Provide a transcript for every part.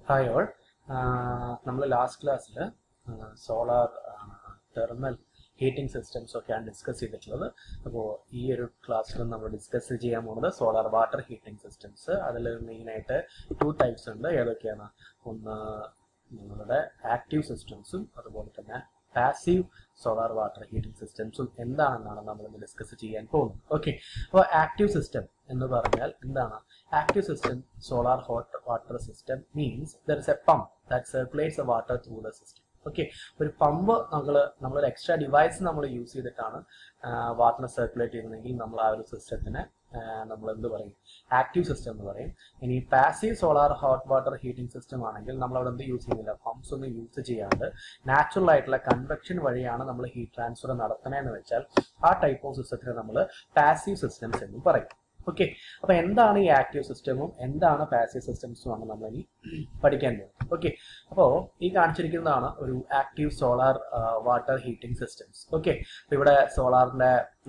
Hi all നമ്മൾ last ക്ലാസ്സിൽ solar thermal heating systems ഒക്കെയാണ് ഡിസ്കസ് ചെയ്തിട്ടുള്ളത് അപ്പോൾ ഈ ഒരു ക്ലാസ്സിൽ നമ്മൾ ഡിസ്കസ് ചെയ്യാൻ പോകുന്നത് സോളാർ വാട്ടർ ഹീറ്റിംഗ് സിസ്റ്റംസ് അതിൽ മെയിനായിട്ട് ടു ടൈപ്സ് ഉണ്ട് ഏതൊക്കെയാണ് ഒന്ന് നമ്മളുടെ ആക്റ്റീവ് സിസ്റ്റംസും അതുപോലെ തന്നെ പാസീവ് സോളാർ വാട്ടർ ഹീറ്റിംഗ് സിസ്റ്റംസും എന്താണെന്നാണ് നമ്മൾ ഇന്ന് ഡിസ്കസ് ചെയ്യാൻ പോകുന്നത് ഓക്കെ അപ്പോൾ ആക്റ്റീവ് സിസ്റ്റം എന്ന് പറഞ്ഞാൽ എന്താണ് active system solar hot water system means there is a pump that circulates a water through the system okay ഒരു പമ്പ് നമ്മൾ നമ്മളൊരു എക്സ്ട്രാ ഡിവൈസ് നമ്മൾ യൂസ് ചെയ്തിട്ടാണ് വാട്ടർ സർക്കുലേറ്റ് ചെയ്യുന്നതെങ്കിൽ നമ്മൾ ആ ഒരു സിസ്റ്റത്തിനെ നമ്മൾ എന്ത് പറയും ആക്റ്റീവ് സിസ്റ്റം എന്ന് പറയും ഇനി passive solar hot water heating system ആണെങ്കിൽ നമ്മൾ അവിടെ എന്ത് യൂസ് ചെയ്യുന്നില്ല പമ്പ്സ് ഒന്നും യൂസ് ചെയ്യാണ്ട് നാച്ചുറൽ ആയിട്ടുള്ള കൺവെക്ഷൻ വഴിയാണ് നമ്മൾ ഹീറ്റ് ട്രാൻസ്ഫർ നടത്തണതെന്ന് വെച്ചാൽ ആ ടൈപ്പ് ഓഫ് സിസ്റ്റത്തിന് നമ്മൾ പാസീവ് സിസ്റ്റംസ് എന്നും പറയും ഓക്കെ അപ്പൊ എന്താണ് ഈ ആക്റ്റീവ് സിസ്റ്റമും എന്താണ് പാസീവ് സിസ്റ്റംസും ആണ് നമ്മൾ ഇനി പഠിക്കാൻ പോകുന്നത് ഓക്കെ അപ്പോൾ ഈ കാണിച്ചിരിക്കുന്നതാണ് ഒരു active solar water heating systems okay ഇവിടെ സോളാറിന്റെ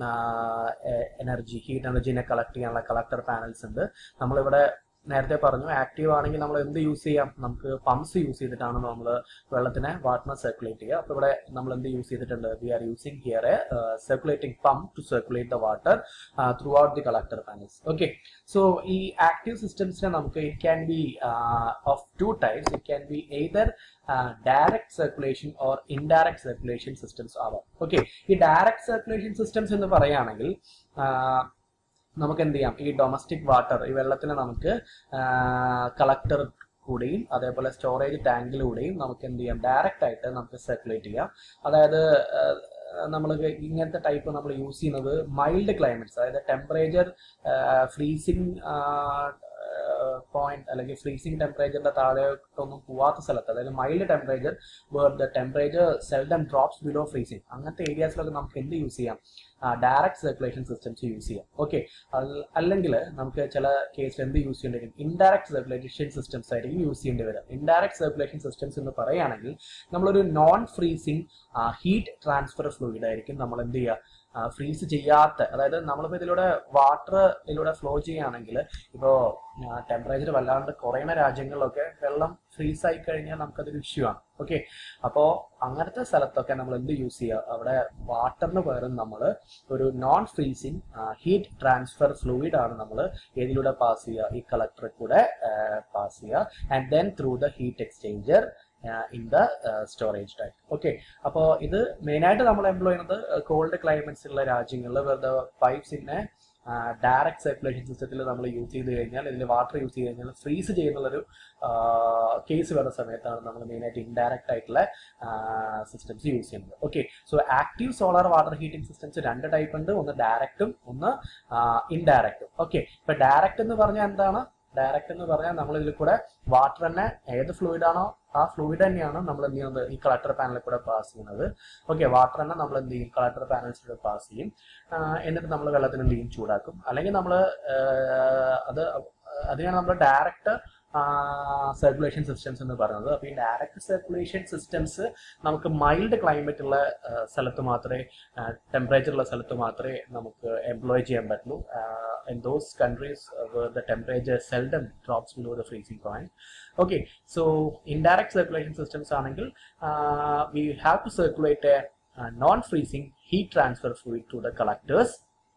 എനർജി ഹീറ്റ് എനർജിനെ കളക്ട് ചെയ്യാനുള്ള കളക്ടർ പാനൽസ് ഉണ്ട് നമ്മളിവിടെ നേരത്തെ പറഞ്ഞു ആക്റ്റീവ് ആണെങ്കിൽ നമ്മൾ എന്ത് യൂസ് ചെയ്യാം നമുക്ക് പമ്പ്സ് യൂസ് ചെയ്തിട്ടാണ് നമ്മൾ വെള്ളത്തിനെ വാട്ടറിനെ സർക്കുലേറ്റ് ചെയ്യുക അപ്പോൾ ഇവിടെ നമ്മൾ എന്ത് യൂസ് ചെയ്തിട്ടുണ്ട് we are using here a circulating pump to circulate the water throughout the collector panels okay so ഈ ആക്റ്റീവ് സിസ്റ്റംസിനെ നമുക്ക് it can be of two types it can be either direct circulation or indirect circulation systems ആവാം okay ഈ direct circulation systems എന്ന് പറയുകയാണെങ്കിൽ നമുക്ക് എന്ത് ചെയ്യാം ഈ ഡൊമസ്റ്റിക് വാട്ടർ ഈ വെള്ളത്തിനെ നമുക്ക് കളക്ടർ കൂടെയും അതേപോലെ സ്റ്റോറേജ് ടാങ്കിലൂടെയും നമുക്ക് എന്ത് ചെയ്യാം ഡയറക്റ്റ് ആയിട്ട് നമുക്ക് സർക്കുലേറ്റ് ചെയ്യാം അതായത് നമ്മൾ ഇങ്ങനത്തെ ടൈപ്പ് നമ്മൾ യൂസ് ചെയ്യുന്നത് മൈൽഡ് ക്ലൈമറ്റ്സ് അതായത് ടെമ്പറേച്ചർ ഫ്രീസിങ് പോയിന്റ് അല്ലെങ്കിൽ ഫ്രീസിങ് ടെമ്പറേച്ചറിന്റെ താഴെയൊട്ടൊന്നും പോവാത്ത സ്ഥലത്ത് അതായത് mild temperature where the temperature seldom drops below freezing അങ്ങനത്തെ ഏരിയാസിലൊക്കെ നമുക്ക് എന്ത് യൂസ് ചെയ്യാം ഡയറക്റ്റ് സർക്കുലേഷൻ സിസ്റ്റംസ് യൂസ് ചെയ്യാം ഓക്കെ അല്ലെങ്കിൽ നമുക്ക് ചില കേസിൽ എന്ത് യൂസ് ചെയ്യേണ്ടി വരും ഇൻഡയറക്റ്റ് സർക്കുലേഷൻ സിസ്റ്റംസ് ആയിരിക്കും യൂസ് ചെയ്യേണ്ടി വരും ഇൻഡയറക്റ്റ് സർക്കുലേഷൻ സിസ്റ്റംസ് എന്ന് പറയുകയാണെങ്കിൽ നമ്മളൊരു non freezing heat transfer fluid ആയിരിക്കും നമ്മൾ എന്ത് ചെയ്യുക ഫ്രീസ് ചെയ്യാത്ത അതായത് നമ്മളിപ്പോൾ ഇതിലൂടെ വാട്ടർ ഇതിലൂടെ ഫ്ലോ ചെയ്യുകയാണെങ്കിൽ ഇപ്പോൾ ടെമ്പറേച്ചർ വല്ലാണ്ട് കുറയുന്ന രാജ്യങ്ങളിലൊക്കെ വെള്ളം ഫ്രീസ് ആയി കഴിഞ്ഞാൽ നമുക്കതൊരു ഇഷ്യൂ ആണ് ഓക്കെ അപ്പോൾ അങ്ങനത്തെ സ്ഥലത്തൊക്കെ നമ്മൾ എന്ത് യൂസ് ചെയ്യുക അവിടെ വാട്ടറിന് പകരം നമ്മൾ ഒരു non freezing heat transfer fluid ആണ് നമ്മൾ ഏതിലൂടെ പാസ് ചെയ്യുക ഈ കളക്ടറിൽ കൂടെ പാസ് ചെയ്യുക and then through the heat exchanger in the storage type okay അപ്പോൾ ഇത് മെയിനായിട്ട് നമ്മൾ എംപ്ലോയ് ചെയ്യുന്നത് കോൾഡ് ക്ലൈമറ്റ്സ് ഉള്ള രാജ്യങ്ങളിൽ വെറുതെ പൈപ്പ്സിനെ ഡയറക്റ്റ് സർക്കുലേഷൻ സിസ്റ്റത്തിൽ നമ്മൾ യൂസ് ചെയ്ത് കഴിഞ്ഞാൽ ഇതിൽ വാട്ടർ യൂസ് ചെയ്ത് കഴിഞ്ഞാൽ ഫ്രീസ് ചെയ്യുന്നുള്ളൊരു കേസ് വരുന്ന സമയത്താണ് നമ്മൾ മെയിനായിട്ട് ഇൻഡയറക്റ്റ് ആയിട്ടുള്ള സിസ്റ്റംസ് യൂസ് ചെയ്യുന്നത് okay so active solar water heating systems രണ്ട് ടൈപ്പ് ഉണ്ട് ഒന്ന് ഡയറക്റ്റും ഒന്ന് ഇൻഡയറക്റ്റും ഓക്കെ ഇപ്പൊ ഡയറക്റ്റ് എന്ന് പറഞ്ഞാൽ എന്താണ് ഡയറക്റ്റ് എന്ന് പറഞ്ഞാൽ നമ്മൾ ഇതിൽ കൂടെ വാട്ടർ തന്നെ ഏത് ഫ്ലൂയിഡ് ആണോ ആ ഫ്ലൂയിഡ് തന്നെയാണ് നമ്മൾ എന്ത് ചെയ്യുന്നത് ഈ കളക്ടർ പാനലിൽ കൂടെ പാസ് ചെയ്യുന്നത് ഓക്കെ വാട്ടർ തന്നെ നമ്മൾ എന്ത് ചെയ്യും കളക്ടർ പാനൽസിലൂടെ പാസ് ചെയ്യും എന്നിട്ട് നമ്മൾ വെള്ളത്തിന് എന്ത് ചെയ്യും ചൂടാക്കും അല്ലെങ്കിൽ നമ്മൾ അത് അതിനാണ് നമ്മൾ ഡയറക്റ്റ് സർക്കുലേഷൻ സിസ്റ്റംസ് എന്ന് പറയുന്നത് അപ്പോൾ ഈ ഡയറക്റ്റ് സർക്കുലേഷൻ സിസ്റ്റംസ് നമുക്ക് മൈൽഡ് ക്ലൈമറ്റ് ഉള്ള സ്ഥലത്ത് മാത്രമേ ടെമ്പറേച്ചർ ഉള്ള സ്ഥലത്ത് മാത്രമേ നമുക്ക് എംപ്ലോയ് ചെയ്യാൻ പറ്റുള്ളൂ in those countries uh, where the temperature seldom drops below the freezing point. Okay, so indirect circulation systems ആണെങ്കിൽ uh, we have to circulate a, a non-freezing heat transfer fluid to the collectors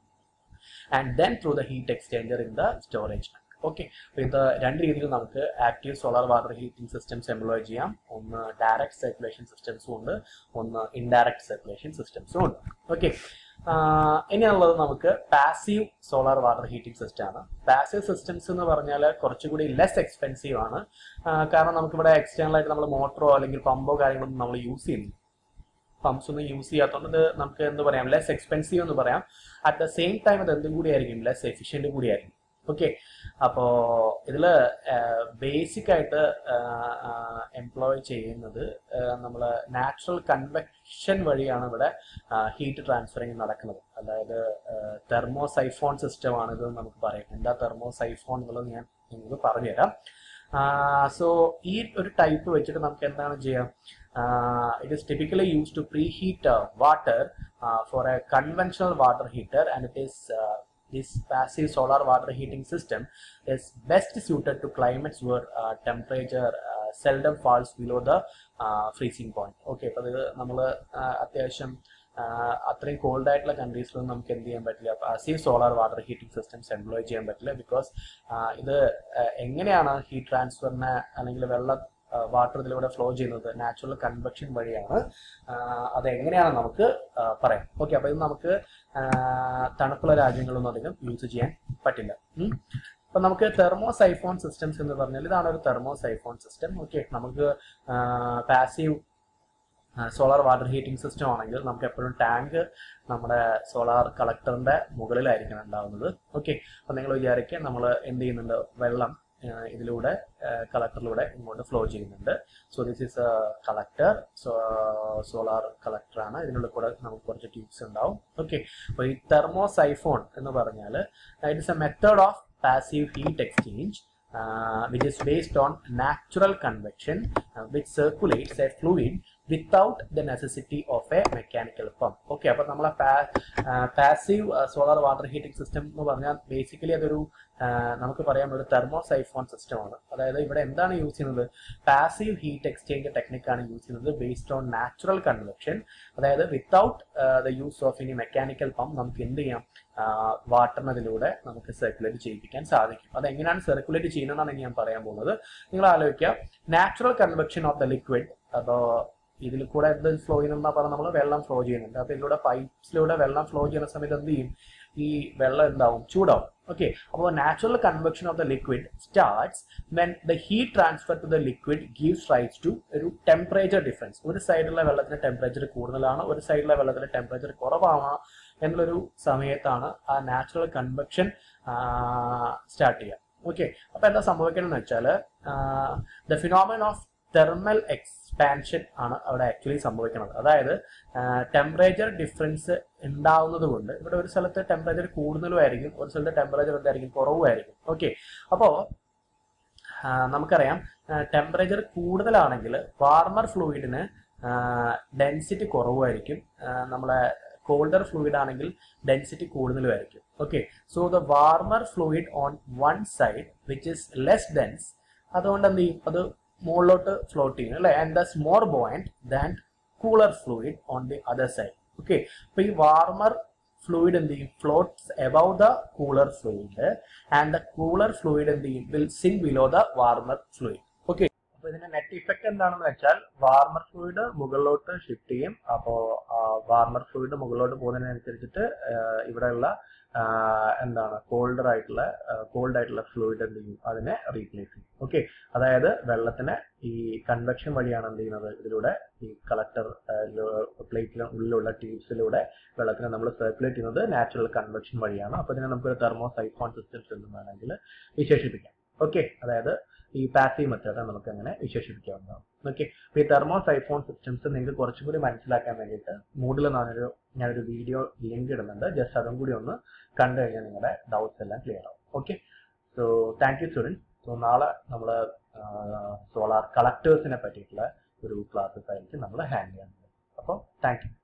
and then through the heat exchanger in the storage tank. Okay അപ്പോൾ ഇത് രണ്ട് രീതിയിൽ നമുക്ക് active solar water heating systems employ ചെയ്യാം ഒന്ന് direct circulation സിസ്റ്റംസും ഉണ്ട് ഒന്ന് indirect circulation സിസ്റ്റംസും ഉണ്ട് ഓക്കെ ഇനിയുള്ളത് നമുക്ക് passive solar water heating system ആണ് പാസീവ് സിസ്റ്റംസ് എന്ന് പറഞ്ഞാൽ കുറച്ചുകൂടി ലെസ് എക്സ്പെൻസീവ് ആണ് കാരണം നമുക്കിവിടെ എക്സ്റ്റേണൽ ആയിട്ട് നമ്മൾ മോട്ടറോ അല്ലെങ്കിൽ പമ്പോ കാര്യങ്ങളൊന്നും നമ്മൾ യൂസ് ചെയ്യുന്നില്ല പമ്പ്സ് ഒന്നും യൂസ് ചെയ്യാത്തതുകൊണ്ട് ഇത് നമുക്ക് എന്ത് പറയാം ലെസ് എക്സ്പെൻസീവ് എന്ന് പറയാം അറ്റ് ദ സെയിം ടൈം അത് എന്തും കൂടി ആയിരിക്കും ലെസ് എഫിഷ്യൻറ്റ് കൂടി ആയിരിക്കും ഓക്കെ അപ്പോൾ ഇതിൽ ബേസിക് ആയിട്ട് എംപ്ലോയ് ചെയ്യുന്നത് നമ്മൾ നാച്ചുറൽ കൺവെക്ഷൻ വഴിയാണ് ഇവിടെ ഹീറ്റ് ട്രാൻസ്ഫറിങ് നടക്കുന്നത് അതായത് തെർമോസൈഫോൺ സിസ്റ്റം ആണ് ഇത് നമുക്ക് പറയാം എന്താ തെർമോസൈഫോൺ എന്നുള്ളത് ഞാൻ നിങ്ങൾക്ക് പറഞ്ഞുതരാം സോ ഈ ഒരു ടൈപ്പ് വെച്ചിട്ട് നമുക്ക് എന്താണ് ചെയ്യാം it is typically use to preheat water for a conventional water heater and it is this passive solar water heating system is best suited to climates where uh, temperature uh, seldom falls below the freezing point okay അപ്പോൾ ഇത് നമ്മൾ അത്യാവശ്യം അത്രയും called ആയിട്ടുള്ള കൺട്രീസിലൊന്നും നമുക്ക് എന്ത് ചെയ്യാൻ പറ്റില്ല passive solar water heating systems employ ചെയ്യാൻ പറ്റില്ല ബിക്കോസ് ഇത് എങ്ങനെയാണ് ഹീറ്റ് ട്രാൻസ്ഫറിനെ അല്ലെങ്കിൽ വെള്ളം വാട്ടർ ഇതിലൂടെ ഫ്ലോ ചെയ്യുന്നത് നാച്ചുറൽ കൺവെക്ഷൻ വഴിയാണ് അത് എങ്ങനെയാണ് നമുക്ക് പറയാം ഓക്കെ അപ്പോൾ ഇത് നമുക്ക് തണുപ്പുള്ള രാജ്യങ്ങളൊന്നും അധികം യൂസ് ചെയ്യാൻ പറ്റില്ല അപ്പം നമുക്ക് തെർമോസൈഫോൺ സിസ്റ്റംസ് എന്ന് പറഞ്ഞാൽ ഇതാണ് ഒരു തെർമോസൈഫോൺ സിസ്റ്റം ഓക്കെ നമുക്ക് passive solar water heating system ആണെങ്കിൽ നമുക്ക് എപ്പോഴും ടാങ്ക് നമ്മുടെ സോളാർ കളക്ടറിന്റെ മുകളിലായിരിക്കണം ഉണ്ടാവുന്നത് ഓക്കെ അപ്പം നിങ്ങൾ വിചാരിക്കുക നമ്മൾ എന്ത് ചെയ്യുന്നുണ്ട് വെള്ളം ഇതിലൂടെ കളക്ടറിലൂടെ ഇങ്ങോട്ട് ഫ്ലോ ചെയ്യുന്നുണ്ട് so this is a collector solar collector ആണ് ഇതിനുള്ള കൂടെ നമുക്ക് കുറച്ച് ട്യൂബ്സ് ഉണ്ടാവും ഓക്കെ അപ്പോൾ ഈ തെർമോസൈഫോൺ എന്ന് പറഞ്ഞാൽ it is a method of passive heat exchange uh, which is based on natural convection uh, which circulates a fluid without the necessity of a mechanical pump okay അപ്പോൾ നമ്മളെ passive solar water heating system എന്ന് പറഞ്ഞാൽ basically അതൊരു നമുക്ക് പറയാം ഒരു തെർമോസൈഫോൺ സിസ്റ്റമാണ് അതായത് ഇവിടെ എന്താണ് യൂസ് ചെയ്യുന്നത് പാസീവ് ഹീറ്റ് എക്സ്ചേഞ്ച് ടെക്നിക്കാണ് യൂസ് ചെയ്യുന്നത് ബേസ്ഡ് ഓൺ നാച്ചുറൽ കൺവെക്ഷൻ അതായത് without the use of any mechanical pump നമുക്ക് എന്ത് ചെയ്യാം വാട്ടറിനതിലൂടെ നമുക്ക് സർക്കുലേറ്റ് ചെയ്യിപ്പിക്കാൻ സാധിക്കും അത് എങ്ങനെയാണ് സർക്കുലേറ്റ് ചെയ്യുന്നതെന്നാണ് ഇനി ഞാൻ പറയാൻ പോകുന്നത് നിങ്ങൾ ആലോചിക്കുക natural convection of the liquid അപ്പോൾ ഇതിൽ കൂടെ എന്ത് ഫ്ലോ ചെയ്യുന്ന പറഞ്ഞാൽ നമ്മൾ വെള്ളം ഫ്ലോ ചെയ്യുന്നുണ്ട് അപ്പോൾ ഇതിലൂടെ പൈപ്സിലൂടെ വെള്ളം ഫ്ലോ ചെയ്യുന്ന സമയത്ത് എന്ത് ചെയ്യും ഈ വെള്ളം എന്താവും ചൂടാവും ഓക്കെ അപ്പോൾ natural convection of the liquid starts when the heat transfer to the liquid gives rise to ഒരു ടെമ്പറേച്ചർ ഡിഫറൻസ് ഒരു സൈഡിലുള്ള വെള്ളത്തിന് ടെമ്പറേച്ചർ കൂടുതലാണ് ഒരു സൈഡിലെ വെള്ളത്തിന് ടെമ്പറേച്ചർ കുറവാണ് എന്നുള്ളൊരു സമയത്താണ് ആ നാച്ചുറൽ കൺവെക്ഷൻ സ്റ്റാർട്ട് ചെയ്യുക ഓക്കെ അപ്പോൾ എന്താ സംഭവിക്കണമെന്ന് വെച്ചാൽ the phenomenon of thermal expansion ആണ് അവിടെ ആക്ച്വലി സംഭവിക്കുന്നത് അതായത് ടെമ്പറേച്ചർ ഡിഫറൻസ് ഉണ്ടാവുന്നത് കൊണ്ട് ഇവിടെ ഒരു സ്ഥലത്ത് ടെമ്പറേച്ചർ കൂടുതലുമായിരിക്കും ഒരു സ്ഥലത്ത് ടെമ്പറേച്ചർ എന്തായിരിക്കും കുറവുമായിരിക്കും ഓക്കെ അപ്പോൾ നമുക്കറിയാം ടെമ്പറേച്ചർ കൂടുതലാണെങ്കിൽ വാർമർ ഫ്ലൂയിഡിന് ഡെൻസിറ്റി കുറവായിരിക്കും നമ്മളെ കോൾഡർ ഫ്ലൂയിഡ് ആണെങ്കിൽ ഡെൻസിറ്റി കൂടുതലുമായിരിക്കും okay so the warmer fluid on one side which is less dense അതുകൊണ്ട് എന്ത് ചെയ്യും അത് മുകളിലോട്ട് ഫ്ലോട്ട് ചെയ്യും അല്ലെ and thus more buoyant than cooler fluid on the other side okay അപ്പൊ ഈ വാർമർ ഫ്ലൂയിഡ് എന്ത് ചെയ്യും floats above the cooler fluid and the cooler fluid എന്ത് ചെയ്യും will sink below the warmer fluid okay അപ്പൊ ഇതിന്റെ നെറ്റ് ഇഫക്റ്റ് എന്താണെന്ന് വെച്ചാൽ വാർമർ ഫ്ലൂയിഡ് മുകളിലോട്ട് ഷിഫ്റ്റ് ചെയ്യും അപ്പോ വാർമർ ഫ്ലൂയിഡ് മുകളിലോട്ട് പോകുന്നതിനനുസരിച്ചിട്ട് ഇവിടെയുള്ള എന്താണ് കോൾഡർ ആയിട്ടുള്ള കോൾഡ് ആയിട്ടുള്ള ഫ്ലൂയിഡ് എന്ത് ചെയ്യും അതിനെ റീപ്ലേസ് ചെയ്യും ഓക്കെ അതായത് വെള്ളത്തിന് ഈ കൺവെക്ഷൻ വഴിയാണ് എന്ത് ചെയ്യുന്നത് ഇതിലൂടെ ഈ കളക്ടർ പ്ലേറ്റിന് ഉള്ളിലുള്ള ട്യൂബ്സിലൂടെ വെള്ളത്തിനെ നമ്മൾ സർക്കുലേറ്റ് ചെയ്യുന്നത് നാച്ചുറൽ കൺവെക്ഷൻ വഴിയാണ് അപ്പോൾ ഇതിനെ നമുക്ക് തെർമോസൈഫോൺ സിസ്റ്റംസ് എന്ന് വേണമെങ്കിൽ വിശേഷിപ്പിക്കാം ഓക്കെ അതായത് ഈ പാസീവ് മെത്തേഡ് നമുക്ക് അങ്ങനെ വിശേഷിപ്പിക്കാവുന്നതാണ് ഓക്കെ അപ്പോൾ ഈ തെർമോസൈഫോൺ സിസ്റ്റംസ് നിങ്ങൾക്ക് കുറച്ചും കൂടി മനസ്സിലാക്കാൻ വേണ്ടിയിട്ട് മൂഡിൽ ഞാനൊരു ഞാനൊരു വീഡിയോ ലിങ്ക് ഇടുന്നുണ്ട് ജസ്റ്റ് അതും കൂടി ഒന്ന് കണ്ടു കഴിഞ്ഞാൽ നിങ്ങളുടെ ഡൗട്ട്സ് എല്ലാം ക്ലിയർ ആവും okay so thank you students so നാളെ നമ്മൾ സോളാർ കളക്ടേഴ്സിനെ പറ്റിയിട്ടുള്ള ഒരു ക്ലാസ്സസ് ആയിരിക്കും നമ്മൾ ഹാൻഡിൽ ചെയ്യുന്നത് അപ്പോൾ താങ്ക് യു